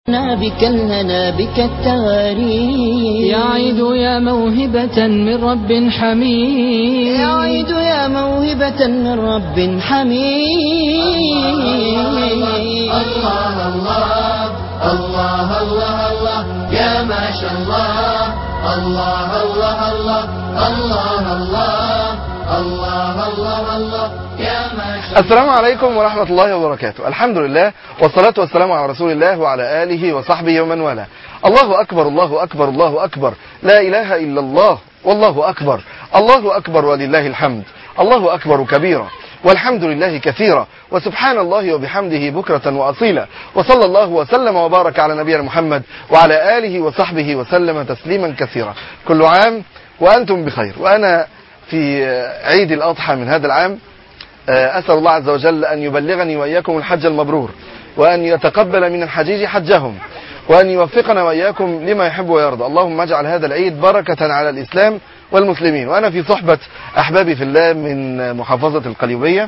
بك الهنا بك التواريخ يعيد يا موهبة من رب حميد يعيد يا موهبة من رب حميد الله الله الله الله الله يا ما شاء الله الله الله الله الله الله الله الله الله يا ما شاء السلام عليكم ورحمة الله وبركاته الحمد لله والصلاة والسلام على رسول الله وعلى آله وصحبه ومن والاه الله أكبر الله أكبر الله أكبر لا إله إلا الله والله أكبر الله أكبر ولله الحمد الله أكبر كبيرا والحمد لله كثيرا وسبحان الله وبحمده بكرة وأصيلا وصلى الله وسلم وبارك على نبينا محمد وعلى آله وصحبه وسلم تسليما كثيرا كل عام وأنتم بخير وأنا في عيد الأضحى من هذا العام أسأل الله عز وجل أن يبلغني وإياكم الحج المبرور وأن يتقبل من الحجيج حجهم وأن يوفقنا وإياكم لما يحب ويرضى اللهم اجعل هذا العيد بركة على الإسلام والمسلمين وأنا في صحبة أحبابي في الله من محافظة القليوبية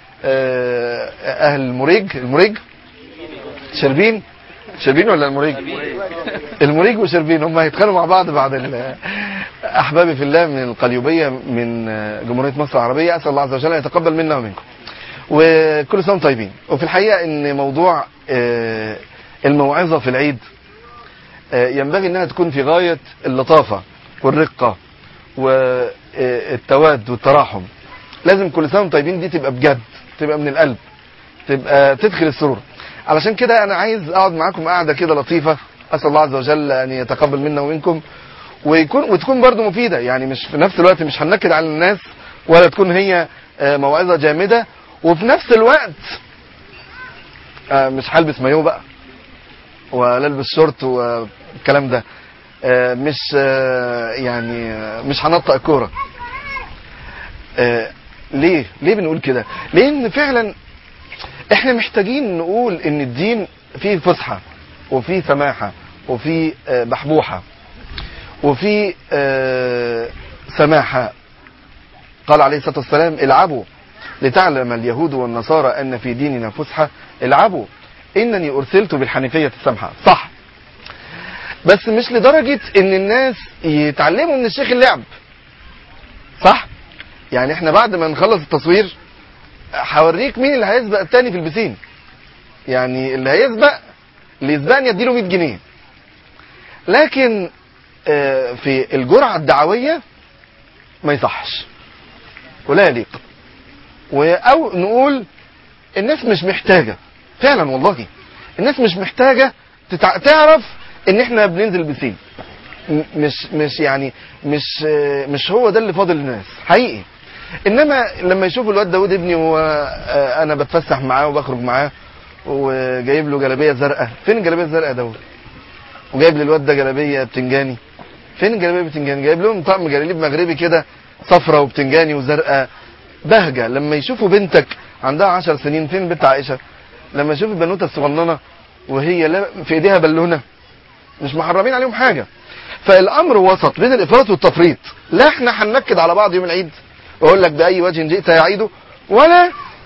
أهل المريج المريج شربين شربين ولا المريج المريج وشربين هم هيتخانقوا مع بعض بعد ال- احبابي في الله من القليوبيه من جمهوريه مصر العربيه اسال الله عز وجل ان يتقبل منا ومنكم وكل سنه وانتم طيبين وفي الحقيقه ان موضوع آه، الموعظه في العيد آه، ينبغي انها تكون في غايه اللطافه والرقه والتواد والتراحم لازم كل سنه وانتم طيبين دي تبقى بجد تبقى من القلب تبقى تدخل السرور علشان كده انا عايز اقعد معاكم قعده كده لطيفه اسال الله عز وجل ان يتقبل منا ومنكم ويكون وتكون برضو مفيده يعني مش في نفس الوقت مش هننكد على الناس ولا تكون هي آه، موعظه جامده وفي نفس الوقت آه، مش هلبس مايو بقى ولا البس شورت والكلام ده آه، مش آه، يعني آه، مش هنطق الكوره آه، ليه ليه بنقول كده لان فعلا احنا محتاجين نقول ان الدين فيه فسحه وفيه سماحه وفيه آه، بحبوحه وفي آه، سماحة قال عليه الصلاة والسلام العبوا لتعلم اليهود والنصارى أن في ديننا فسحة العبوا إنني أرسلت بالحنيفية السمحة صح بس مش لدرجة إن الناس يتعلموا من الشيخ اللعب صح يعني احنا بعد ما نخلص التصوير هوريك مين اللي هيسبق التاني في البسين يعني اللي هيسبق اللي يسبقني اديله 100 جنيه لكن آه، في الجرعة الدعوية ما يصحش ولا يليق و- او نقول الناس مش محتاجة فعلا والله الناس مش محتاجة تتع... تعرف ان احنا بننزل بسين م- مش مش يعني مش آه، مش هو ده اللي فاضل للناس حقيقي انما لما يشوفوا الواد داود ابني وانا بتفسح معاه وبخرج معاه وجايب له جلابيه زرقاء فين الجلابيه الزرقاء يا داود وجايب للواد ده جلابيه بتنجاني فين الجلابيه بتنجاني جايب لهم طقم جلاليب مغربي كده صفرة وبتنجاني وزرقاء بهجه لما يشوفوا بنتك عندها عشر سنين فين بنت عائشه لما يشوفوا البنوته الصغننه وهي لا في ايديها بالونه مش محرمين عليهم حاجه فالامر وسط بين الافراط والتفريط لا احنا هننكد على بعض يوم العيد واقول لك باي وجه جئت يا عيد ولا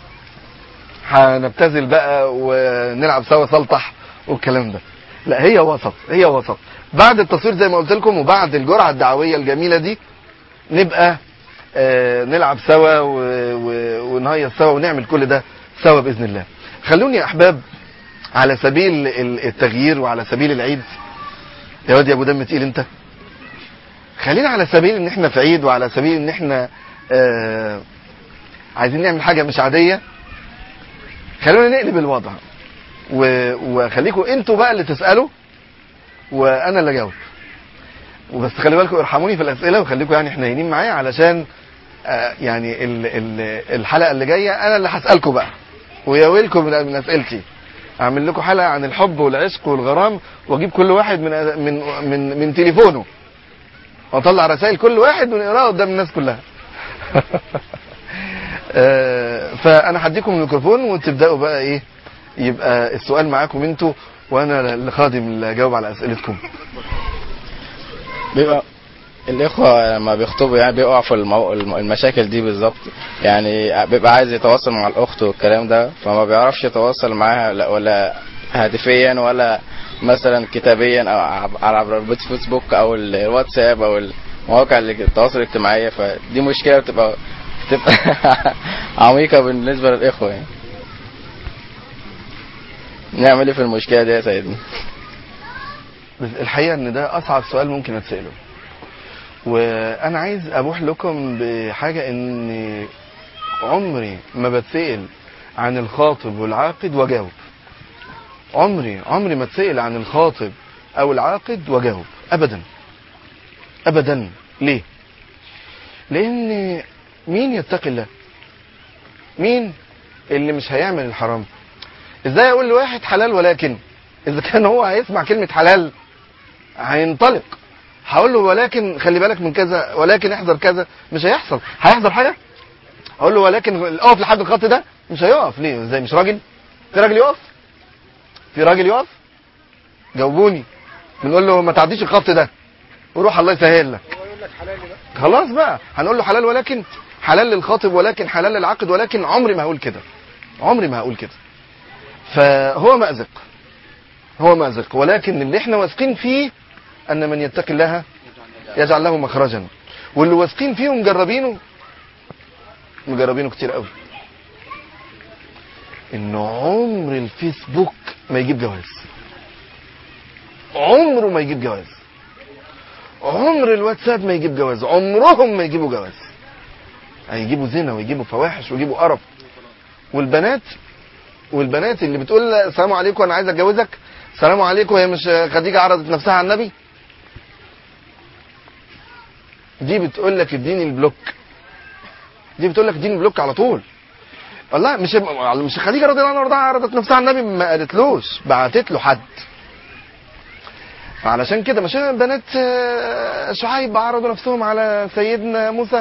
هنبتذل بقى ونلعب سوا سلطح والكلام ده لا هي وسط هي وسط بعد التصوير زي ما قلت لكم وبعد الجرعه الدعويه الجميله دي نبقى آه نلعب سوا و- و- ونهيص سوا ونعمل كل ده سوا باذن الله خلوني يا احباب على سبيل ال- التغيير وعلى سبيل العيد يا واد يا ابو دم تقيل انت خلينا على سبيل ان احنا في عيد وعلى سبيل ان احنا آه عايزين نعمل حاجه مش عاديه خلونا نقلب الوضع و- وخليكم انتوا بقى اللي تسالوا وانا اللي اجاوب وبس خلي بالكم ارحموني في الاسئله وخليكم يعني حنينين معايا علشان آه، يعني ال ال الحلقه اللي جايه انا اللي هسالكم بقى ويا ويلكم من من اسئلتي اعمل لكم حلقه عن الحب والعشق والغرام واجيب كل واحد من من من من تليفونه واطلع رسائل كل واحد ونقراها قدام الناس كلها آه، فانا هديكم الميكروفون وتبداوا بقى ايه يبقى السؤال معاكم انتوا وانا اللي خادم اللي اجاوب على اسئلتكم بيبقى الاخوه لما بيخطبوا يعني بيقعوا في المو... الم- المشاكل دي بالظبط يعني بيبقى عايز يتواصل مع الاخت والكلام ده فما بيعرفش يتواصل معاها لا ولا هاتفيا ولا مثلا كتابيا او عب- على عبر الفيسبوك او الواتساب او المواقع اللي- التواصل الاجتماعي فدي مشكله بتبقى بتبقى عميقه بالنسبه للاخوه يعني نعمل ايه في المشكله دي يا سيدنا بس الحقيقه ان ده اصعب سؤال ممكن اتساله وانا عايز ابوح لكم بحاجه ان عمري ما بتسال عن الخاطب والعاقد واجاوب عمري عمري ما اتسال عن الخاطب او العاقد واجاوب ابدا ابدا ليه لان مين يتقي الله مين اللي مش هيعمل الحرام ازاي اقول لواحد حلال ولكن اذا كان هو هيسمع كلمه حلال هينطلق هقول له ولكن خلي بالك من كذا ولكن احذر كذا مش هيحصل هيحصل حاجه اقول له ولكن اقف لحد الخط ده مش هيقف ليه ازاي مش راجل في راجل يقف في راجل يقف جاوبوني بنقول له ما تعديش الخط ده وروح الله يسهل لك خلاص بقى هنقول له حلال ولكن حلال للخاطب ولكن حلال للعقد ولكن عمري ما هقول كده عمري ما هقول كده فهو مأزق هو مأزق ولكن اللي احنا واثقين فيه ان من يتقي الله يجعل له مخرجا واللي واثقين فيه ومجربينه مجربينه كتير قوي ان عمر الفيسبوك ما يجيب جواز عمره ما يجيب جواز عمر الواتساب ما يجيب جواز عمرهم ما يجيبوا جواز هيجيبوا زنا ويجيبوا فواحش ويجيبوا قرف والبنات والبنات اللي بتقول السلام عليكم انا عايز اتجوزك السلام عليكم هي مش خديجه عرضت نفسها على النبي دي بتقول لك اديني البلوك دي بتقول لك اديني البلوك على طول والله مش مش خديجه رضي الله عنها وارضاها عرضت نفسها على النبي ما قالتلوش بعتت له حد فعلشان كده مش بنات آه، شعيب عرضوا نفسهم على سيدنا موسى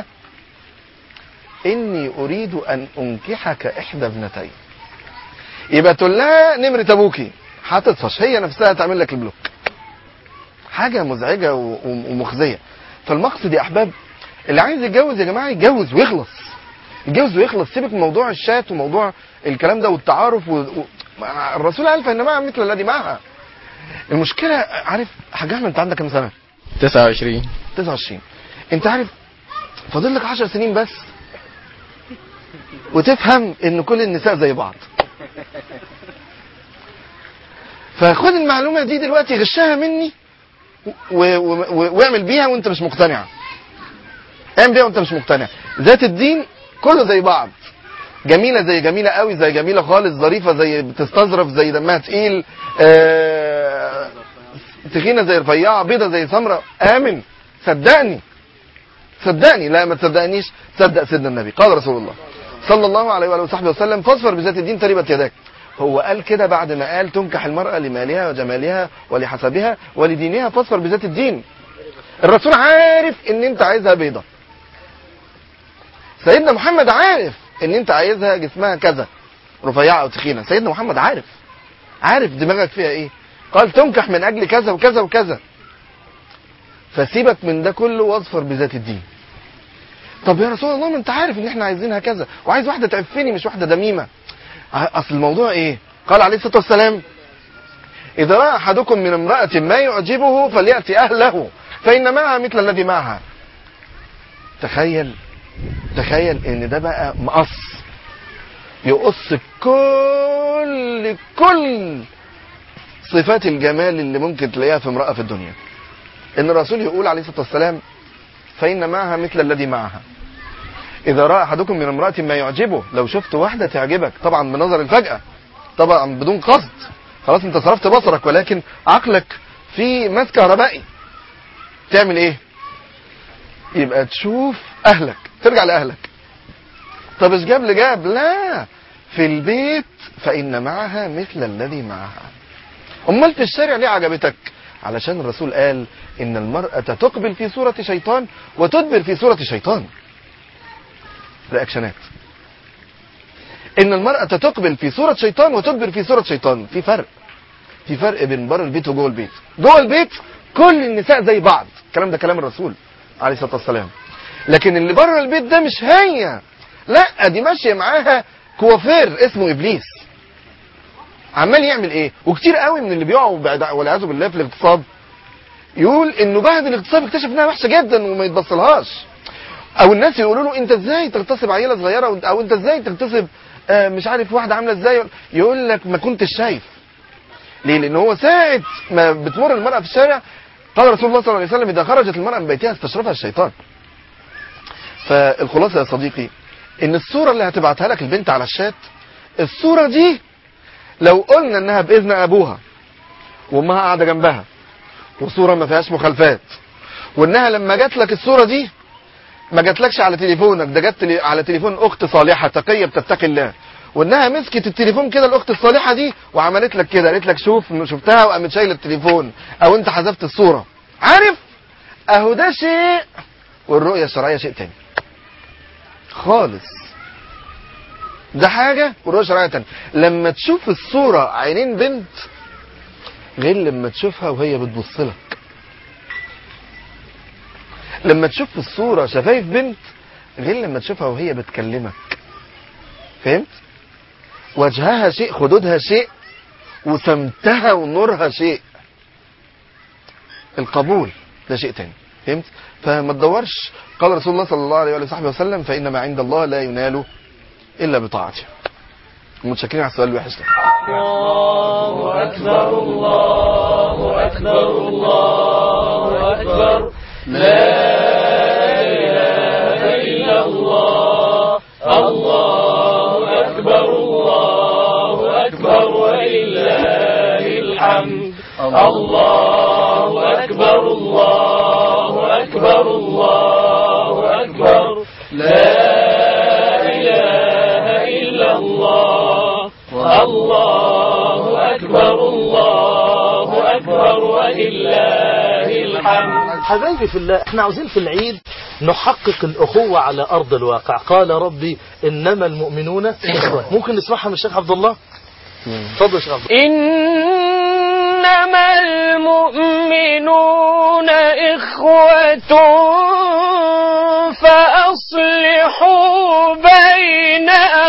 اني اريد ان انكحك احدى ابنتين يبقى تقول لها نمرة ابوكي هتطفش هي نفسها تعمل لك البلوك حاجة مزعجة و- و- ومخزية فالمقصد يا احباب اللي عايز يتجوز يا جماعة يتجوز ويخلص يتجوز ويخلص سيبك من موضوع الشات وموضوع الكلام ده والتعارف و... و... ما- الرسول قال فان معها مثل الذي معها المشكلة عارف حاج احمد انت عندك كام سنة 29 29 انت عارف فاضل لك 10 سنين بس وتفهم ان كل النساء زي بعض فخد المعلومه دي دلوقتي غشها مني و- و- و- واعمل بيها وانت مش مقتنع اعمل بيها وانت مش مقتنع ذات الدين كله زي بعض جميله زي جميله قوي زي جميله خالص ظريفه زي بتستظرف زي دمها تقيل آه تخينه زي رفيعه بيضه زي سمراء امن صدقني صدقني لا ما تصدقنيش صدق سيدنا النبي قال رسول الله صلى الله عليه وآله وصحبه وسلم فاصفر بذات الدين تربت يداك هو قال كده بعد ما قال تنكح المرأة لمالها وجمالها ولحسبها ولدينها فاصفر بذات الدين الرسول عارف ان انت عايزها بيضة سيدنا محمد عارف ان انت عايزها جسمها كذا رفيعة او تخينة سيدنا محمد عارف عارف دماغك فيها ايه قال تنكح من اجل كذا وكذا وكذا فسيبك من ده كله واظفر بذات الدين طب يا رسول الله ما انت عارف ان احنا عايزينها كذا وعايز واحده تعفني مش واحده دميمه ع- اصل الموضوع ايه قال عليه الصلاه والسلام اذا راى احدكم من امراه ما يعجبه فلياتي اهله فان معها مثل الذي معها تخيل تخيل ان ده بقى مقص يقص كل كل صفات الجمال اللي ممكن تلاقيها في امراه في الدنيا ان الرسول يقول عليه الصلاه والسلام فإن معها مثل الذي معها إذا رأى أحدكم من امرأة ما يعجبه لو شفت واحدة تعجبك طبعا بنظر الفجأة طبعا بدون قصد خلاص انت صرفت بصرك ولكن عقلك في ماس كهربائي تعمل ايه يبقى تشوف اهلك ترجع لاهلك طب ايش جاب لجاب لا في البيت فإن معها مثل الذي معها امال في الشارع ليه عجبتك علشان الرسول قال ان المرأة تقبل في صورة شيطان وتدبر في صورة شيطان رياكشنات ان المرأة تقبل في صورة شيطان وتدبر في صورة شيطان في فرق في فرق بين بره البيت وجوه البيت جوه البيت كل النساء زي بعض الكلام ده كلام الرسول عليه الصلاة والسلام لكن اللي بره البيت ده مش هي لا دي ماشية معاها كوافير اسمه ابليس عمال يعمل ايه وكتير قوي من اللي بيقعوا بعد- والعياذ بالله في الاغتصاب يقول انه بعد الاغتصاب اكتشف انها وحشه جدا وما يتبصلهاش او الناس يقولوا له انت ازاي تغتصب عيله صغيره وانت- او انت ازاي تغتصب آه، مش عارف واحده عامله ازاي يقول لك ما كنتش شايف ليه لان هو ساعه ما بتمر المراه في الشارع قال رسول الله صلى الله عليه وسلم اذا خرجت المراه من بيتها استشرفها الشيطان فالخلاصه يا صديقي ان الصوره اللي هتبعتها لك البنت على الشات الصوره دي لو قلنا انها باذن ابوها وامها قاعده جنبها وصوره ما فيهاش مخالفات وانها لما جات لك الصوره دي ما جاتلكش على تليفونك ده جت لي- على تليفون اخت صالحه تقيه بتتقي الله وانها مسكت التليفون كده الاخت الصالحه دي وعملت لك كده قالت لك شوف شفتها وقامت شايله التليفون او انت حذفت الصوره عارف اهو ده شيء والرؤيه الشرعيه شيء تاني خالص ده حاجه والرؤيه الشرعيه تاني لما تشوف الصوره عينين بنت غير لما تشوفها وهي بتبص لك لما تشوف في الصورة شفايف بنت غير لما تشوفها وهي بتكلمك فهمت وجهها شيء خدودها شيء وسمتها ونورها شيء القبول ده شيء تاني فهمت فما تدورش قال رسول الله صلى الله عليه وآله وصحبه وسلم فإن ما عند الله لا ينال إلا بطاعته متشكرين على السؤال الوحش ده حبايبي في الله احنا عاوزين في العيد نحقق الأخوة على أرض الواقع قال ربي إنما المؤمنون إخوة ممكن نسمعها من الشيخ عبد الله اتفضل يا شيخ عبد الله إنما المؤمنون إخوة فأصلحوا بين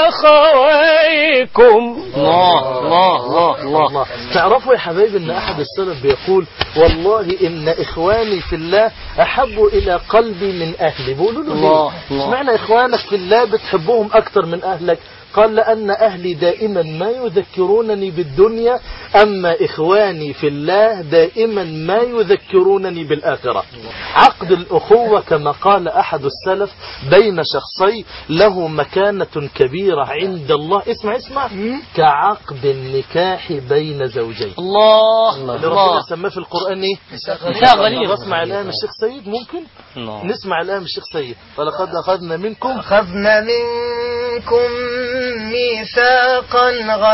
أخويكم الله الله الله الله الله تعرفوا يا حبايبي ان احد السلف بيقول والله ان اخواني في الله احب الى قلبي من اهلي بيقولوا له الله، ليه الله. اشمعنى اخوانك في الله بتحبهم اكتر من اهلك قال لأن أهلي دائما ما يذكرونني بالدنيا أما إخواني في الله دائما ما يذكرونني بالآخرة عقد الأخوة كما قال أحد السلف بين شخصي له مكانة كبيرة عند الله اسمع اسمع كعقد النكاح بين زوجين الله اللي ربنا سماه في القرآن ايه؟ ميثاق غليظ. نسمع الآن من الشيخ سيد ممكن؟ نسمع الآن من الشيخ سيد ولقد أخذنا منكم أخذنا منكم ميثاقا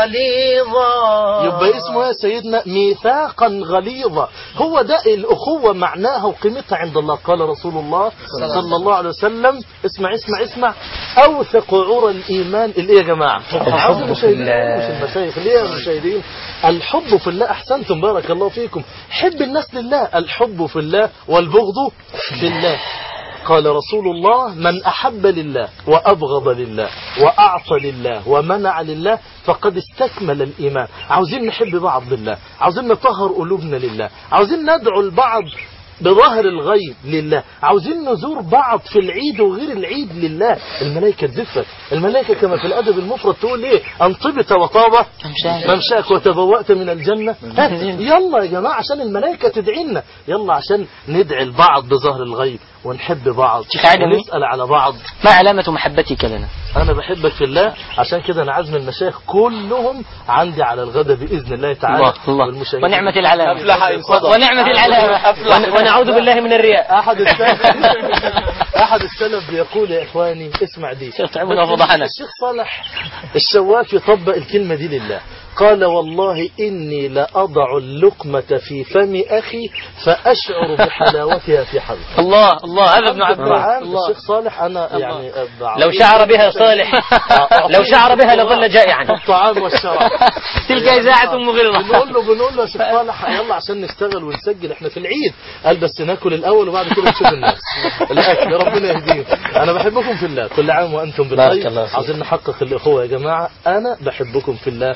غليظا يبقى اسمه يا سيدنا ميثاقا غليظا هو ده الأخوة معناها وقيمتها عند الله قال رسول الله صلى الله عليه وسلم اسمع اسمع اسمع أوثق عرى الإيمان الإيه يا جماعة عاوز المشاهدين مش المشايخ ليه يا المشاهدين الحب في الله أحسنتم بارك الله فيكم حب الناس لله الحب في الله والبغض في الله قال رسول الله من أحب لله وأبغض لله وأعطى لله ومنع لله فقد استكمل الإيمان عاوزين نحب بعض لله عاوزين نطهر قلوبنا لله عاوزين ندعو البعض بظهر الغيب لله عاوزين نزور بعض في العيد وغير العيد لله الملائكة تزفك الملائكة كما في الأدب المفرد تقول ايه أن طبت وطاب ممشاك وتبوأت من الجنة ها، يلا يا جماعة عشان الملائكة تدعينا يلا عشان ندعي البعض بظهر الغيب ونحب بعض شيخ عدمي. ونسأل على بعض ما علامة محبتك لنا انا بحبك في الله عشان كده انا عازم المشايخ كلهم عندي على الغداء باذن الله تعالى الله الله والمشاهدين. ونعمة العلامة أفلح إن صدق. ونعمة العلامة ون- ونعوذ بالله من الرياء احد السلف احد السلف بيقول يا اخواني اسمع دي شيخ تعبنا وفضحنا. الشيخ صالح الشوافي طبق الكلمه دي لله قال والله اني لاضع اللقمه في فم اخي فاشعر بحلاوتها في حلقي الله الله هذا ابن عباس الطعام الله الشيخ صالح انا يعني لو شعر بها صالح لو شعر بها لظل جائعا الطعام والشراب تلك إذاعة مغلظة بنقول له بنقول له يا شيخ صالح يلا عشان نشتغل ونسجل احنا في العيد قال بس ناكل الاول وبعد كده نشوف الناس الاكل ربنا يهديهم انا بحبكم في الله كل عام وانتم بارك بخير الله فيك. عاوزين نحقق الاخوه يا جماعه انا بحبكم في الله أحبك قال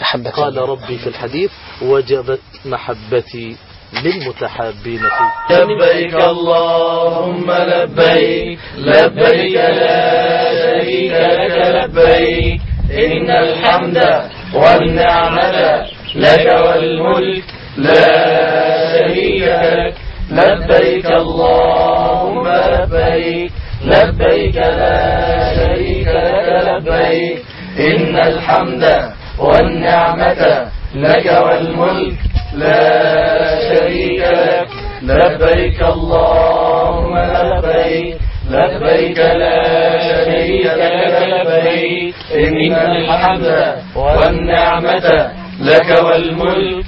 قال ربي في الحديث وجبت محبتي للمتحابين فيه لبيك اللهم لبيك لبيك لا شريك لك لبيك إن الحمد والنعمة لك والملك لا شريك لك لبيك اللهم لبيك لبيك لا شريك لك لبيك إن الحمد والنعمة لك والملك لا شريك لك لبيك اللهم لبيك لبيك لا شريك لك لبيك إن الحمد والنعمة لك والملك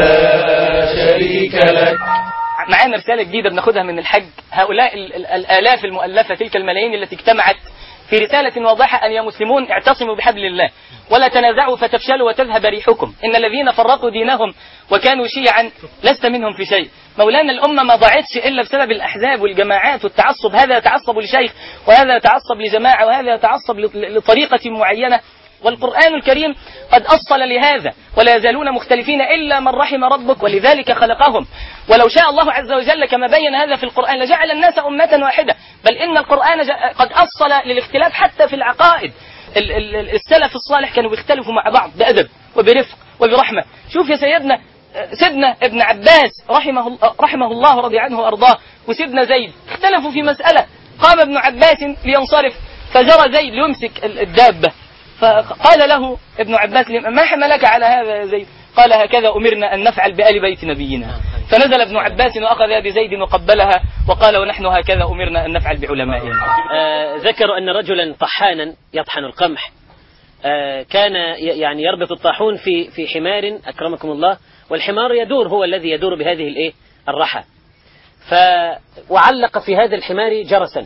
لا شريك لك معانا رسالة جديدة بناخدها من الحج هؤلاء ال- ال- الآلاف المؤلفة تلك الملايين التي اجتمعت في رسالة واضحة أن يا مسلمون اعتصموا بحبل الله ولا تنازعوا فتفشلوا وتذهب ريحكم إن الذين فرقوا دينهم وكانوا شيعا لست منهم في شيء مولانا الأمة ما ضاعتش إلا بسبب الأحزاب والجماعات والتعصب هذا يتعصب لشيخ وهذا يتعصب لجماعة وهذا يتعصب ل- لطريقة معينة والقرآن الكريم قد أصل لهذا ولا يزالون مختلفين إلا من رحم ربك ولذلك خلقهم ولو شاء الله عز وجل كما بين هذا في القرآن لجعل الناس أمة واحدة بل إن القرآن جاء- قد أصل للاختلاف حتى في العقائد ال- ال- ال- السلف الصالح كانوا بيختلفوا مع بعض بأدب وبرفق وبرحمة شوف يا سيدنا سيدنا ابن عباس رحمه, الله- رحمه الله رضي عنه وأرضاه وسيدنا زيد اختلفوا في مسألة قام ابن عباس لينصرف فجرى زيد ليمسك ال- الدابة فقال له ابن عباس لم- ما حملك على هذا يا زيد قال هكذا أمرنا أن نفعل بآل بيت نبينا فنزل ابن عباس وأخذ يد زيد وقبلها وقال ونحن هكذا أمرنا أن نفعل بعلمائنا آه، ذكروا أن رجلا طحانا يطحن القمح آه، كان ي- يعني يربط الطاحون في في حمار أكرمكم الله والحمار يدور هو الذي يدور بهذه الإيه الرحى ف وعلق في هذا الحمار جرسا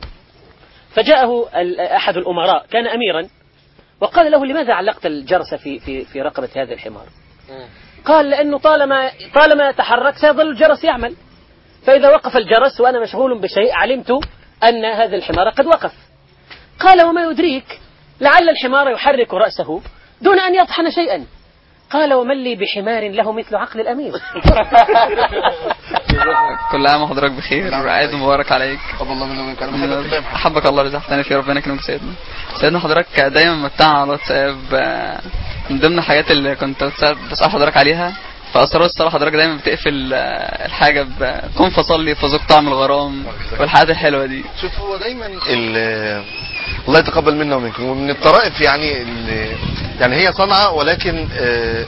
فجاءه ال- أحد الأمراء كان أميرا وقال له لماذا علقت الجرس في في في رقبة هذا الحمار قال لأنه طالما طالما تحرك سيظل الجرس يعمل فإذا وقف الجرس وأنا مشغول بشيء علمت أن هذا الحمار قد وقف قال وما يدريك لعل الحمار يحرك رأسه دون أن يطحن شيئا قال ومن لي بحمار له مثل عقل الأمير كل عام وحضرتك بخير عيد مبارك عليك قبل الله منه ومنك انا بحبك دايما احبك الله رزقتني في ربنا يكرمك سيدنا سيدنا حضرتك دايما متعنا على الواتساب آه، من ضمن الحاجات اللي كنت بتسأل بسأل حضرتك عليها فأسرار الصلاة حضرتك دايما بتقفل آه، الحاجة ب قم فصلي فذوق طعم الغرام والحاجات الحلوة دي شوف هو دايما ال- الله يتقبل منا ومنكم ومن الطرائف يعني ال- يعني هي صنعة ولكن آه،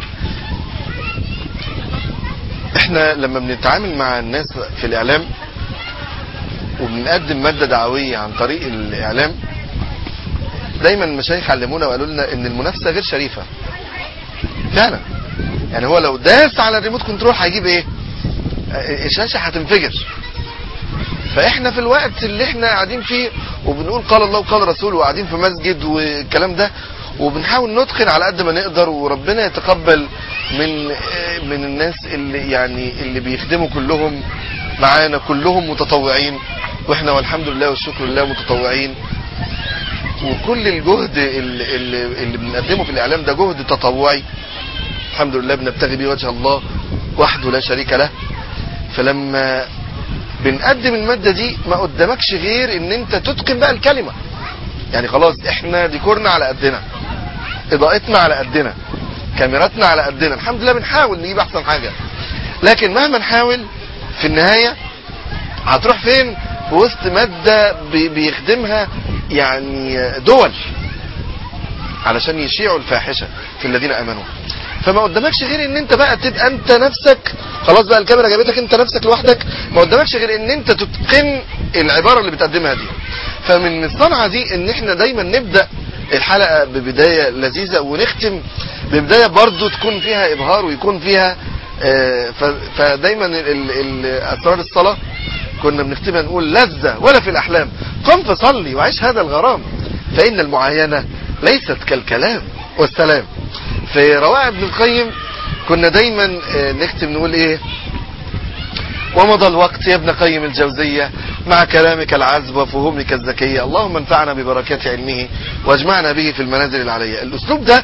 احنا لما بنتعامل مع الناس في الاعلام وبنقدم مادة دعوية عن طريق الاعلام دايما المشايخ علمونا وقالوا لنا ان المنافسة غير شريفة فعلا يعني هو لو داس على الريموت كنترول هيجيب ايه آه، الشاشة هتنفجر فاحنا في الوقت اللي احنا قاعدين فيه وبنقول قال الله وقال رسوله وقاعدين في مسجد والكلام ده وبنحاول نتقن على قد ما نقدر وربنا يتقبل من من الناس اللي يعني اللي بيخدموا كلهم معانا كلهم متطوعين واحنا والحمد لله والشكر لله متطوعين وكل الجهد اللي, اللي, اللي بنقدمه في الاعلام ده جهد تطوعي الحمد لله بنبتغي بيه وجه الله وحده لا شريك له فلما بنقدم المادة دي ما قدامكش غير ان انت تتقن بقى الكلمة يعني خلاص احنا ديكورنا على قدنا اضاءتنا على قدنا كاميراتنا على قدنا الحمد لله بنحاول نجيب احسن حاجة لكن مهما نحاول في النهاية هتروح فين في وسط مادة بي- بيخدمها يعني دول علشان يشيعوا الفاحشة في الذين امنوا فما قدامكش غير ان انت بقى تبقى انت نفسك خلاص بقى الكاميرا جابتك انت نفسك لوحدك ما قدامكش غير ان انت تتقن العبارة اللي بتقدمها دي فمن الصنعة دي ان احنا دايما نبدأ الحلقة ببداية لذيذة ونختم ببداية برضو تكون فيها ابهار ويكون فيها آه، ف- فدايما ال- ال- ال- اسرار الصلاة كنا بنختمها نقول لذة ولا في الاحلام قم فصلي وعيش هذا الغرام فان المعاينة ليست كالكلام والسلام في روائع ابن القيم كنا دايما آه، نختم نقول ايه ومضى الوقت يا ابن قيم الجوزية مع كلامك العذب وفهومك الذكية اللهم انفعنا ببركات علمه واجمعنا به في المنازل العليا الاسلوب ده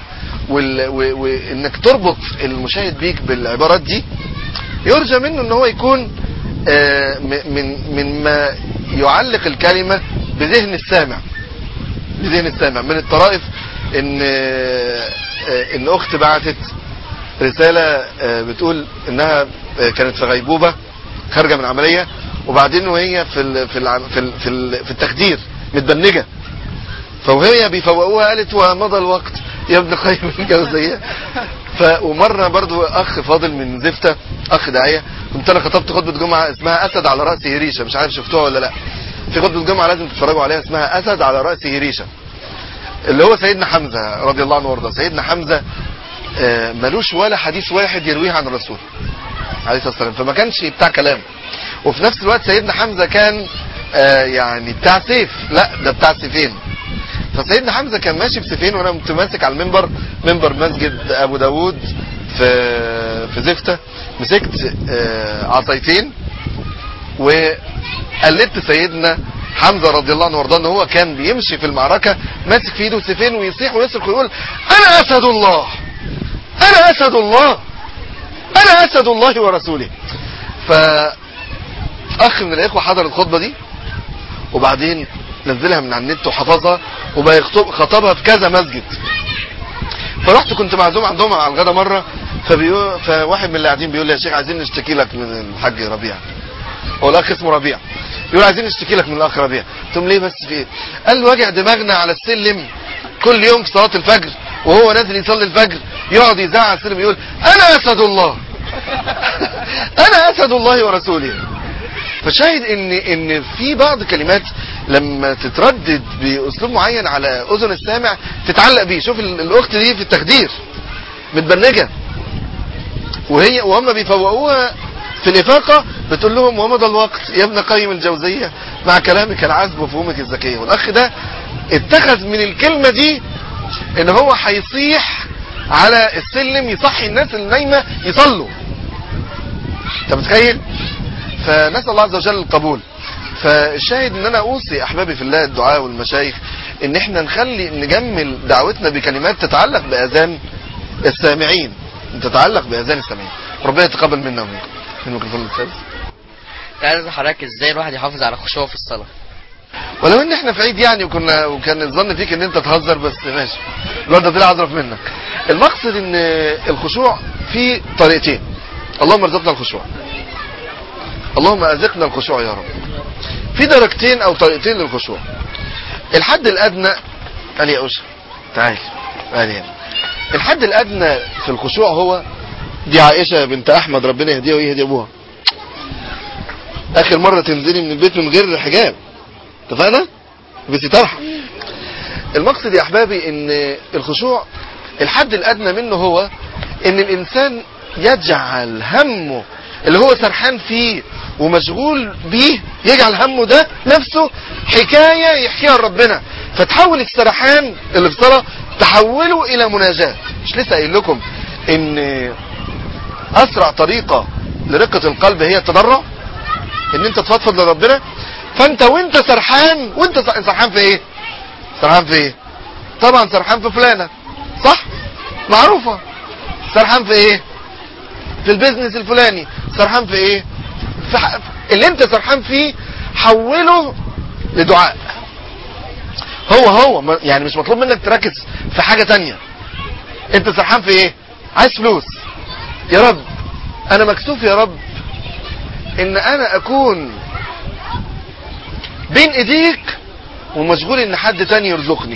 وال- و- وانك تربط المشاهد بيك بالعبارات دي يرجى منه ان هو يكون آه، م- من من ما يعلق الكلمة بذهن السامع بذهن السامع من الطرائف ان آه، آه، ان اخت بعتت رسالة آه، بتقول انها آه، كانت في غيبوبة خارجة من عملية وبعدين وهي في ال في ال في, ال في, ال في التخدير متبنجة فوهي بيفوقوها قالت ومضى الوقت يا ابن قيم الجوزية ف ومرة برضو اخ فاضل من زفتة اخ داعية كنت انا خطبت خطبة جمعة اسمها اسد على رأس هريشة مش عارف شفتوها ولا لا في خطبة جمعة لازم تتفرجوا عليها اسمها اسد على رأس هريشة اللي هو سيدنا حمزة رضي الله عنه وارضاه سيدنا حمزة آه، ملوش ولا حديث واحد يرويه عن الرسول عليه الصلاة والسلام فما كانش بتاع كلام وفي نفس الوقت سيدنا حمزة كان آه، يعني بتاع سيف لا ده بتاع سيفين فسيدنا حمزة كان ماشي بسيفين وانا كنت ماسك على المنبر منبر مسجد ابو داود في في زفتة مسكت آه، عصايتين وقلدت سيدنا حمزة رضي الله عنه وارضاه ان هو كان بيمشي في المعركة ماسك في ايده سيفين ويصيح ويصرخ ويقول انا اسد الله انا اسد الله انا اسد الله ورسوله فاخ من الاخوة حضر الخطبة دي وبعدين نزلها من على النت وحفظها وبقى يخطب خطبها في كذا مسجد فرحت كنت معزوم عندهم على الغدا مرة فبيقول فواحد من اللي قاعدين بيقول لي يا شيخ عايزين نشتكي لك من الحاج ربيع هو الاخ اسمه ربيع يقول عايزين نشتكي لك من الاخ ربيع قلت لهم ليه بس في ايه قال له وجع دماغنا على السلم كل يوم في صلاة الفجر وهو نازل يصلي الفجر يقعد يزعق على السلم يقول انا اسد الله انا اسد الله ورسوله فشاهد ان ان في بعض كلمات لما تتردد باسلوب معين على اذن السامع تتعلق بيه شوف ال- الاخت دي في التخدير متبنجه وهي وهم بيفوقوها في الإفاقة بتقول لهم ومضى الوقت يا ابن قيم الجوزية مع كلامك العذب وفهومك الذكية والأخ ده اتخذ من الكلمة دي ان هو هيصيح على السلم يصحي الناس اللي نايمة يصلوا انت متخيل فنسأل الله عز وجل القبول فالشاهد ان انا اوصي احبابي في الله الدعاء والمشايخ ان احنا نخلي نجمل دعوتنا بكلمات تتعلق باذان السامعين تتعلق باذان السامعين ربنا يتقبل منا ومنكم من الميكروفون الاستاذ عايز حضرتك ازاي الواحد يحافظ على خشوعه في الصلاة ولو ان احنا في عيد يعني وكنا وكان الظن فيك ان انت تهزر بس ماشي الواد ده طلع اظرف منك المقصد ان الخشوع في طريقتين اللهم ارزقنا الخشوع اللهم ارزقنا الخشوع يا رب في درجتين او طريقتين للخشوع الحد الادنى قال يا اوشا تعال قال هنا الحد الادنى في الخشوع هو دي عائشة بنت احمد ربنا يهديها ويهدي ابوها اخر مرة تنزلي من البيت من غير حجاب اتفقنا بس طرحه المقصد يا احبابي ان الخشوع الحد الادنى منه هو ان الانسان يجعل همه اللي هو سرحان فيه ومشغول بيه يجعل همه ده نفسه حكاية يحكيها لربنا فتحول السرحان اللي في صلاة تحوله الى مناجاة مش لسه قايل لكم ان اسرع طريقة لرقة القلب هي التضرع ان انت تفضفض لربنا فانت وانت سرحان وانت سرحان في ايه سرحان في ايه طبعا سرحان في فلانة صح معروفة سرحان في ايه في البيزنس الفلاني سرحان في ايه في ح... اللي انت سرحان فيه حوله لدعاء هو هو ما- يعني مش مطلوب منك تركز في حاجة تانية انت سرحان في ايه عايز فلوس يا رب انا مكسوف يا رب ان انا اكون بين ايديك ومشغول ان حد تاني يرزقني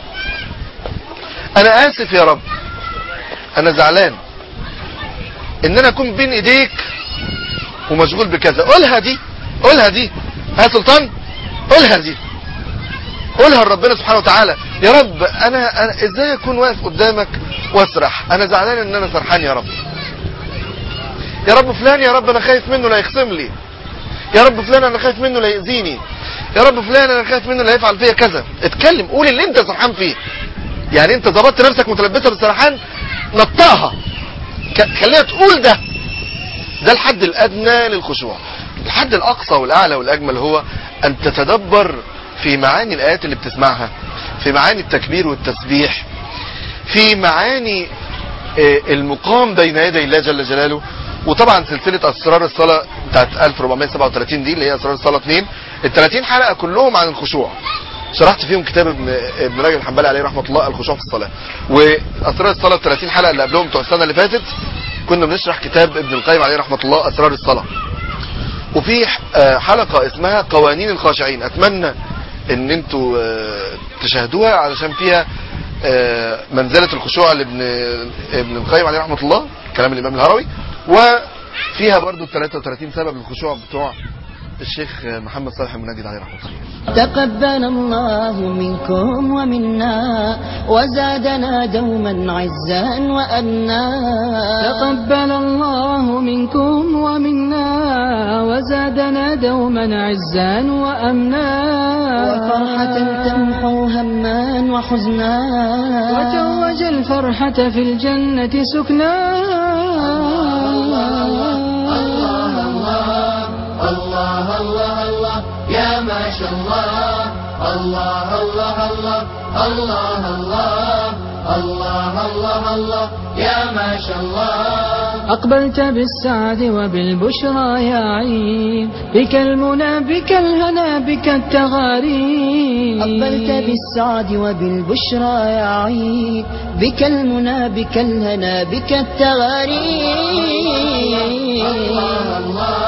انا اسف يا رب انا زعلان ان انا اكون بين ايديك ومشغول بكذا قولها دي قولها دي ها سلطان قولها دي قولها لربنا سبحانه وتعالى يا رب انا, أنا ازاي اكون واقف قدامك واسرح انا زعلان ان انا سرحان يا رب يا رب فلان يا رب انا خايف منه لا يخصم لي يا رب فلان انا خايف منه لا يأذيني يا رب فلان انا خايف منه لا يفعل فيا كذا اتكلم قول اللي انت سرحان فيه يعني انت ظبطت نفسك متلبسه بالسرحان نطقها ك- خليها تقول ده ده الحد الادنى للخشوع الحد الاقصى والاعلى والاجمل هو ان تتدبر في معاني الايات اللي بتسمعها في معاني التكبير والتسبيح في معاني آه، المقام بين يدي الله جل جلاله وطبعا سلسلة اسرار الصلاة بتاعت 1437 دي اللي هي اسرار الصلاة 2 ال 30 حلقة كلهم عن الخشوع شرحت فيهم كتاب ابن ابن رجب الحنبلي عليه رحمه الله الخشوع في الصلاه واسرار الصلاه ال 30 حلقه اللي قبلهم بتوع السنه اللي فاتت كنا بنشرح كتاب ابن القيم عليه رحمه الله اسرار الصلاه وفي آه، حلقه اسمها قوانين الخاشعين اتمنى ان انتوا آه، تشاهدوها علشان فيها آه، منزله الخشوع لابن ابن القيم عليه رحمه الله كلام الامام الهروي وفيها برضو ال 33 سبب للخشوع بتوع الشيخ محمد صالح المنجد عليه رحمه الله تقبل الله منكم ومنا وزادنا دوما عزا وأمنا تقبل الله منكم ومنا وزادنا دوما عزا وأمنا وفرحة تمحو هما وحزنا وتوج الفرحة في الجنة سكنا الله الله الله يا ما شاء الله الله الله الله الله الله الله الله الله يا ما شاء الله أقبلت بالسعد وبالبشرى يا عيد بك المنى بك الهنا بك التغاريد أقبلت بالسعد وبالبشرى يا عيد بك المنى بك الهنا بك التغاريد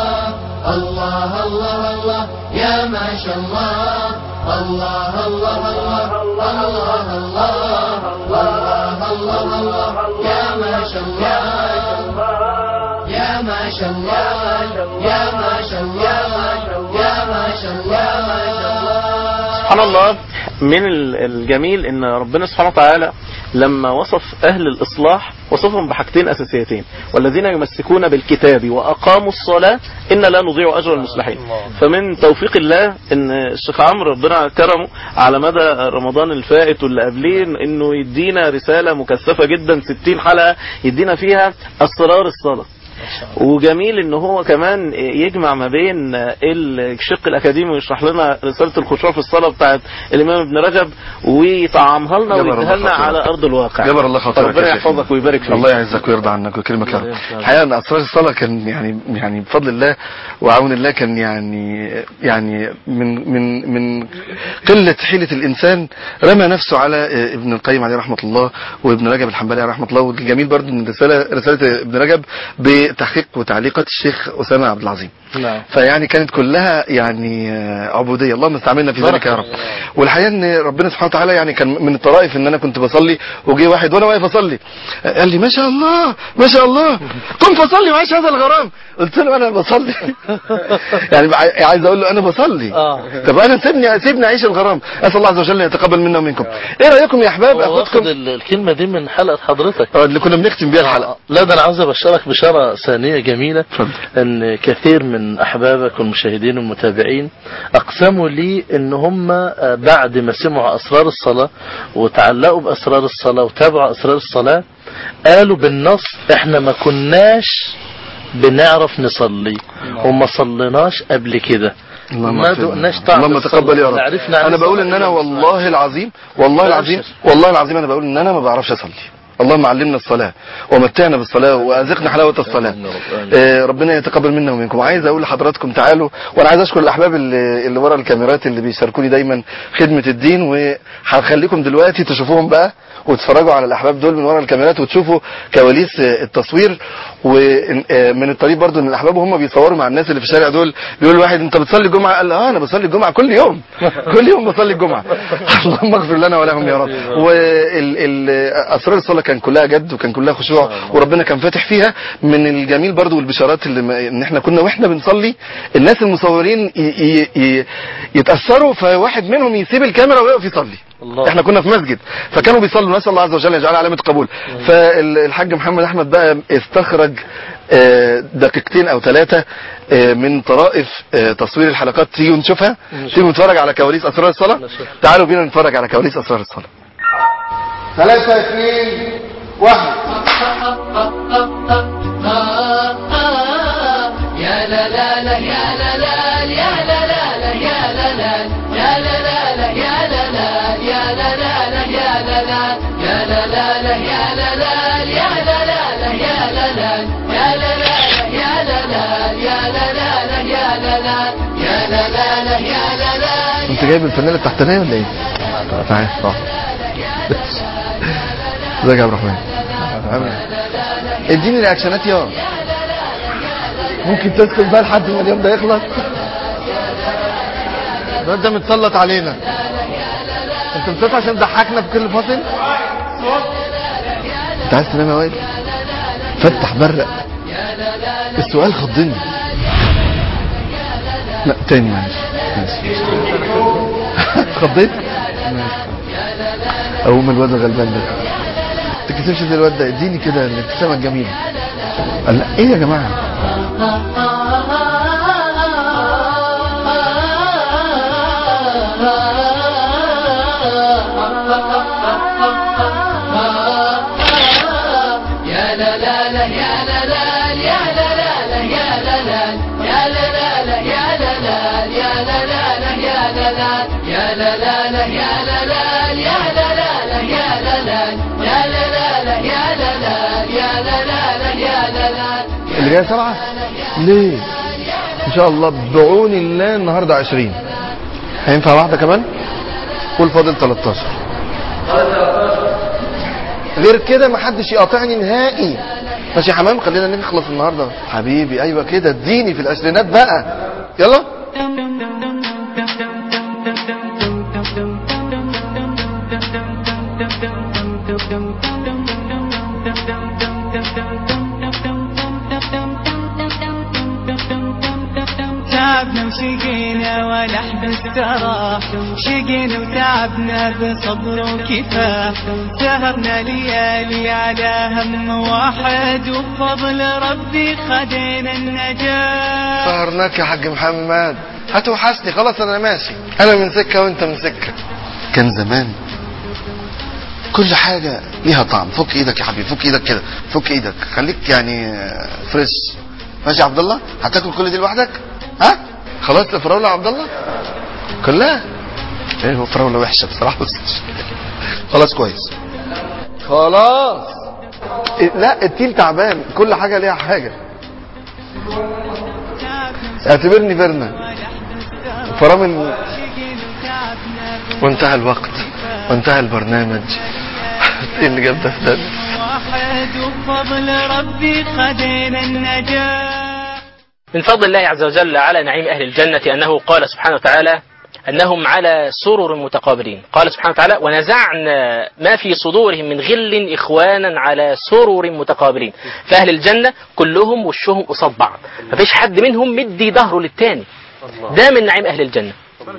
الله الله الله يا ما شاء الله الله الله الله الله الله الله الله الله يا ما شاء الله يا ما شاء الله يا ما شاء الله يا ما شاء الله سبحان الله من ال- الجميل ان ربنا سبحانه وتعالى لما وصف اهل الاصلاح وصفهم بحاجتين اساسيتين والذين يمسكون بالكتاب واقاموا الصلاه ان لا نضيع اجر المصلحين فمن توفيق الله ان الشيخ عمرو ربنا كرمه على مدى رمضان الفائت واللي قبليه انه يدينا رساله مكثفه جدا 60 حلقه يدينا فيها اسرار الصلاه وجميل ان هو كمان يجمع ما بين الشق الاكاديمي ويشرح لنا رساله الخشوع في الصلاه بتاعت الامام ابن رجب ويطعمها لنا جبر ويديها الله لنا خاطرك. على ارض الواقع جبر الله خاطرك ربنا يا شيخ. يحفظك ويبارك فيك الله يعزك ويرضى عنك ويكرمك يا رب الحقيقه ان اسرار الصلاه كان يعني يعني بفضل الله وعون الله كان يعني يعني من من من قله حيله الانسان رمى نفسه على آه، ابن القيم عليه رحمه الله وابن رجب الحنبلي عليه رحمه الله والجميل برضه ان رساله رساله ابن رجب بتحقيق وتعليقات الشيخ اسامه عبد العظيم نعم فيعني كانت كلها يعني آه، عبوديه اللهم استعملنا في ذلك يا رب والحقيقه ان ربنا سبحانه وتعالى يعني كان من الطرائف ان انا كنت بصلي وجي واحد وانا واقف اصلي آه، قال لي ما شاء الله ما شاء الله قم فصلي وعيش هذا الغرام قلت له انا بصلي يعني بع- عايز اقول له انا بصلي طب انا سيبني سيبني اعيش الغرام اسال الله عز وجل ان يتقبل منا ومنكم ايه رايكم يا احباب هو واخد اخدكم ال- الكلمه دي من حلقه حضرتك اللي كنا بنختم بيها الحلقه لا ده انا عاوز ابشرك بشاره ثانيه جميله ان كثير من احبابك والمشاهدين والمتابعين اقسموا لي ان هم آه، بعد ما سمعوا اسرار الصلاه وتعلقوا باسرار الصلاه وتابعوا اسرار الصلاه قالوا بالنص احنا ما كناش بنعرف نصلي وما صليناش قبل كده اللهم ما اغفر لنا. دقناش طعم اللهم الصلاة. تقبل يا رب لا عرفنا عن انا بقول ان الصلاة انا إلا والله العظيم والله العظيم والله العظيم انا بقول ان انا ما بعرفش اصلي اللهم علمنا الصلاة ومتعنا بالصلاة وأذقنا حلاوة الصلاة آه، ربنا يتقبل منا ومنكم عايز أقول لحضراتكم تعالوا وأنا عايز أشكر الأحباب اللي, اللي ورا الكاميرات اللي بيشاركوني دايما خدمة الدين وهخليكم دلوقتي تشوفوهم بقى وتتفرجوا على الأحباب دول من ورا الكاميرات وتشوفوا كواليس آه، التصوير ومن الطريق برضو ان الاحباب وهم بيصوروا مع الناس اللي في الشارع دول بيقول واحد انت بتصلي الجمعه قال اه انا بصلي الجمعه كل يوم كل يوم بصلي الجمعه اللهم اغفر لنا ولهم يا رب واسرار الصلاه كان كلها جد وكان كلها خشوع وربنا كان فاتح فيها من الجميل برضو والبشارات اللي ما- ان احنا كنا واحنا بنصلي الناس المصورين ي- ي- ي- يتاثروا فواحد منهم يسيب الكاميرا ويقف يصلي الله. احنا كنا في مسجد فكانوا بيصلوا نسال الله عز وجل يجعل علامه قبول فالحاج محمد احمد بقى استخرج آه، دقيقتين او ثلاثه من طرائف آه، تصوير الحلقات تيجوا نشوفها تيجوا نتفرج على كواليس اسرار الصلاه تعالوا بينا نتفرج على كواليس اسرار الصلاه ثلاثة اثنين واحد يا لا لا لا يا لا لا يا لا لا لا يا لا لا يا لا لا لا يا لا لا يا لا لا لا يا لا لا يا لا لا لا لا يا لا لا يا لا لا لا يا لا لا يا لا لا يا لا لا يا لا لا يا لا لا يا لا لا يا لا لا انت جايب الفانيله التحتانيه ولا ايه؟ طب تعال روح ازيك يا عبد الرحمن عامل ايه؟ اديني رياكشنات يا ممكن تسكت بقى لحد ما اليوم ده يخلص ده انت متسلط علينا انت متسلط عشان تضحكنا في كل فاصل انت عايز تنام يا واد فتح برق السؤال خضني لا تاني معلش ماشي خضيت اقوم الواد الغلبان ده تكسبش زي الواد ده اديني كده الابتسامه الجميله قال لا ايه يا جماعه يا لا لا لا يا لا لا يا لا لا لا يا لا لا يا لا لا لا يا لا لا يا لا لا لا يا لا لا يا لا لا لا يا لا لا يا لا لا لا يا لا لا يا لا لا لا يا لا لا يا لا لا لا يا لا لا اللي جاي سبعه ليه ان شاء الله بعون الله النهارده 20 هينفع واحده كمان قول فاضل 13 غير كده محدش يقاطعني نهائي ماشي يا حمام خلينا نخلص النهارده حبيبي ايوه كده اديني في العشرينات بقى يلا تعبنا وشقينا ولحد استراح شقينا وتعبنا بصبر وكفاح سهرنا ليالي على هم واحد وبفضل ربي خدينا النجاح سهرناك يا حاج محمد هتوحشني خلاص انا ماشي انا من سكه وانت من سكه كان زمان كل حاجه ليها طعم فك ايدك يا حبيبي فك ايدك كده فك ايدك خليك يعني آه، فريش ماشي يا عبد الله هتاكل كل دي لوحدك ها خلاص الفراوله يا عبد الله كلها ايه هو فراوله وحشه بصراحه بس خلاص كويس خلاص إيه، لا التيل تعبان كل حاجه ليها حاجه اعتبرني فيرنا فرامل وانتهى الوقت وانتهى البرنامج ايه اللي جاب ده في ده واحد وبفضل ربي خدينا النجاح من فضل الله عز وجل على نعيم أهل الجنة أنه قال سبحانه وتعالى أنهم على سرر متقابلين قال سبحانه وتعالى ونزعنا ما في صدورهم من غل إخوانا على سرر متقابلين فأهل الجنة كلهم وشهم قصاد بعض مفيش حد منهم مدي ظهره للتاني ده من نعيم أهل الجنة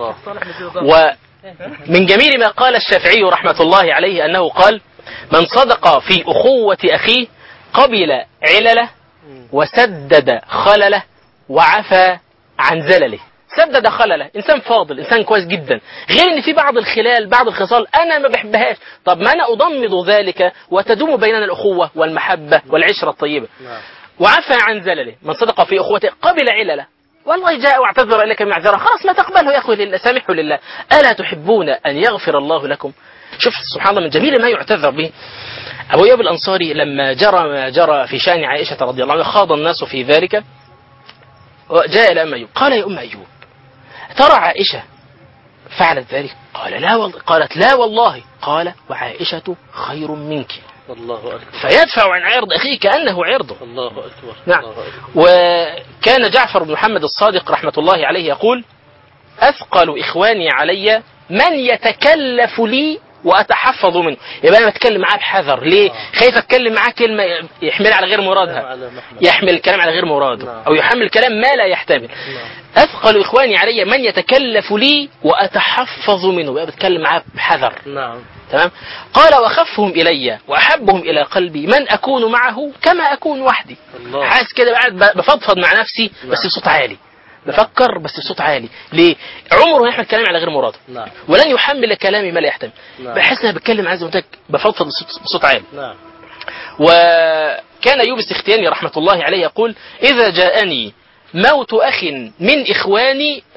ومن جميل ما قال الشافعي رحمة الله عليه أنه قال من صدق في أخوة أخيه قبل علله وسدد خلله وعفى عن زلله سدد خلله انسان فاضل انسان كويس جدا غير ان في بعض الخلال بعض الخصال انا ما بحبهاش طب ما انا اضمد ذلك وتدوم بيننا الاخوه والمحبه والعشره الطيبه وعفى عن زلله من صدق في اخوته قبل علله والله جاء واعتذر اليك معذره خلاص ما تقبله يا اخوي لله سامحه لله الا تحبون ان يغفر الله لكم شوف سبحان الله من جميل ما يعتذر به أبو أيوب الأنصاري لما جرى ما جرى في شأن عائشة رضي الله عنها خاض الناس في ذلك جاء إلى أم أيوب قال يا أم أيوب ترى عائشة فعلت ذلك قال لا والله قالت لا والله قال وعائشة خير منك الله أكبر فيدفع عن عرض أخيه كأنه عرضه الله أكبر نعم الله أكبر. وكان جعفر بن محمد الصادق رحمة الله عليه يقول أثقل إخواني علي من يتكلف لي وأتحفظ منه يبقى أنا بتكلم معاه بحذر ليه خايف أتكلم معاه كلمة يحملها على غير مرادها على محمد يحمل الكلام على غير مراده أو يحمل الكلام ما لا يحتمل أثقل إخواني علي من يتكلف لي وأتحفظ منه يبقى بتكلم معاه بحذر نعم تمام قال وأخفهم إلي وأحبهم إلى قلبي من أكون معه كما أكون وحدي الله حاسس كده قاعد ب- بفضفض مع نفسي بس بصوت عالي بفكر بس بصوت عالي ليه عمره ما يحمل كلامي على غير مراده نعم ولن يحمل كلامي ما لا يحتمل نعم. بحس ان انا بتكلم عايز قلت لك بفضفض بصوت- بصوت عالي نعم وكان أيوب السختياني رحمة الله عليه يقول إذا جاءني موت أخ من إخواني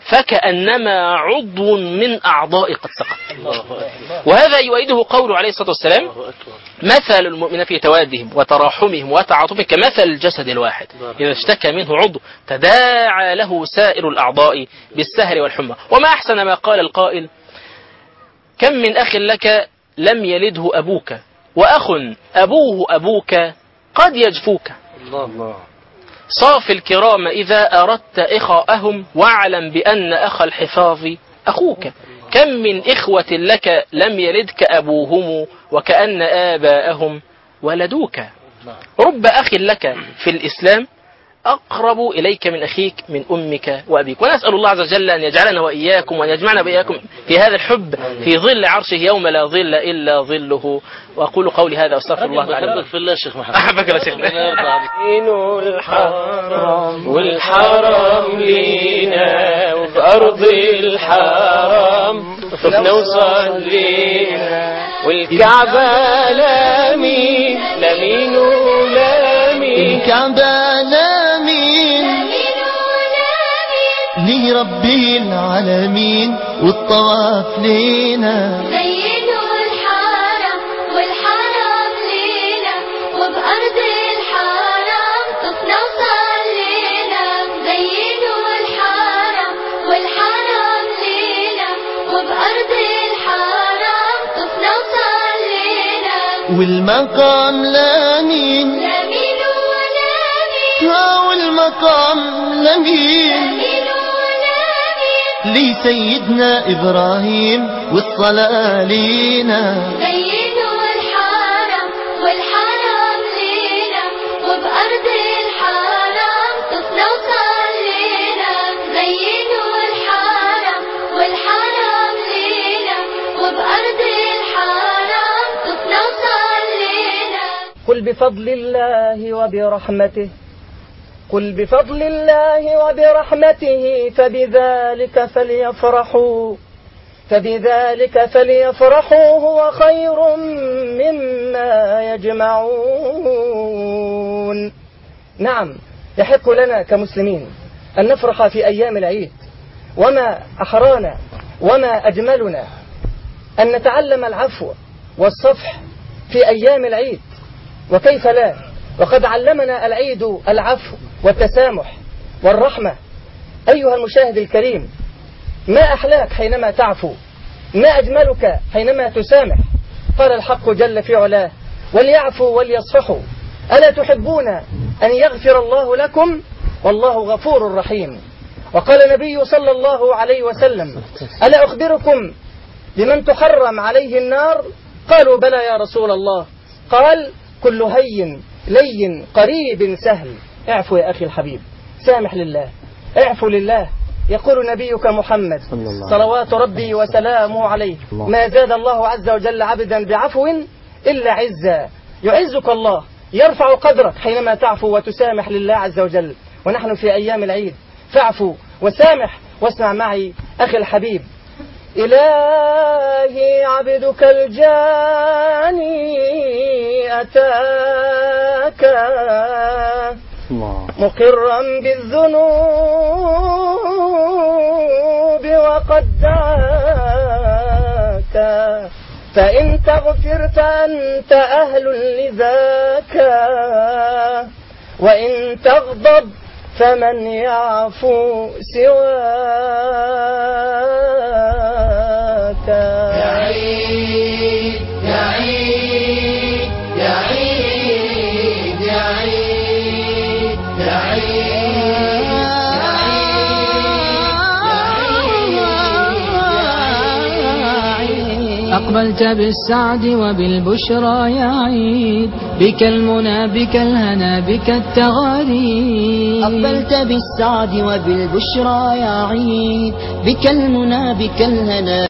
فكأنما عضو من أعضاء قد سقط وهذا يؤيده قوله عليه الصلاة والسلام مثل المؤمن في توادهم وتراحمهم وتعاطفهم كمثل الجسد الواحد إذا اشتكى منه عضو تداعى له سائر الأعضاء بالسهر والحمى وما أحسن ما قال القائل كم من أخ لك لم يلده أبوك وأخ أبوه أبوك قد يجفوك الله الله صاف الكرام إذا أردت إخاءهم واعلم بأن أخ الحفاظ أخوك كم من إخوة لك لم يلدك أبوهم وكأن آباءهم ولدوك رب أخ لك في الإسلام أقرب إليك من أخيك من أمك وأبيك ونسأل الله عز وجل أن يجعلنا وإياكم وأن يجمعنا وإياكم في هذا الحب في ظل عرشه يوم لا ظل إلا ظله وأقول قولي هذا وأستغفر الله تعالى بحبك في الله يا شيخ محمد أحبك يا شيخ ربنا يرضى عليك. الحرام والحرام لينا وفي أرض الحرام طفنا وصلينا والكعبة لامين لامين ولامين الكعبة لامين لربي العالمين والطواف لينا زينوا الحرم والحرم لينا وبأرض الحرم طفنا وصلينا زينوا الحرم والحرم لينا وبأرض الحرم طفنا وصلينا والمقام لامين لمين ولمين ها والمقام لمين لمين ولمين لسيدنا إبراهيم والصلاة لينا زينوا الحرم والحرم لينا وبأرض الحرم طفنا وصلينا زينوا الحرم والحرم لينا وبأرض الحرم طفنا وصلينا قل بفضل الله وبرحمته قل بفضل الله وبرحمته فبذلك فليفرحوا فبذلك فليفرحوا هو خير مما يجمعون نعم يحق لنا كمسلمين أن نفرح في أيام العيد وما أحرانا وما أجملنا أن نتعلم العفو والصفح في أيام العيد وكيف لا وقد علمنا العيد العفو والتسامح والرحمة أيها المشاهد الكريم ما أحلاك حينما تعفو ما أجملك حينما تسامح قال الحق جل في علاه وليعفوا وليصفحوا ألا تحبون أن يغفر الله لكم والله غفور رحيم وقال النبي صلى الله عليه وسلم ألا أخبركم بمن تحرم عليه النار قالوا بلى يا رسول الله قال كل هين لين قريب سهل اعفو يا أخي الحبيب سامح لله اعفو لله يقول نبيك محمد صلوات ربي وسلامه عليه ما زاد الله عز وجل عبدا بعفو إلا عزا يعزك الله يرفع قدرك حينما تعفو وتسامح لله عز وجل ونحن في أيام العيد فاعفو وسامح واسمع معي أخي الحبيب إلهي عبدك الجاني أتاك مقرا بالذنوب وقد دعاك فإن تغفر فأنت أهل لذاك وإن تغضب فمن يعفو سواك يا عيد يا عيد يا عيد يا عيد يا أقبلت بالسعد وبالبشرى يا عيد بك المنى بك الهنا بك التغاريد أقبلت بالسعد وبالبشرى يا عيد بك المنى بك الهنا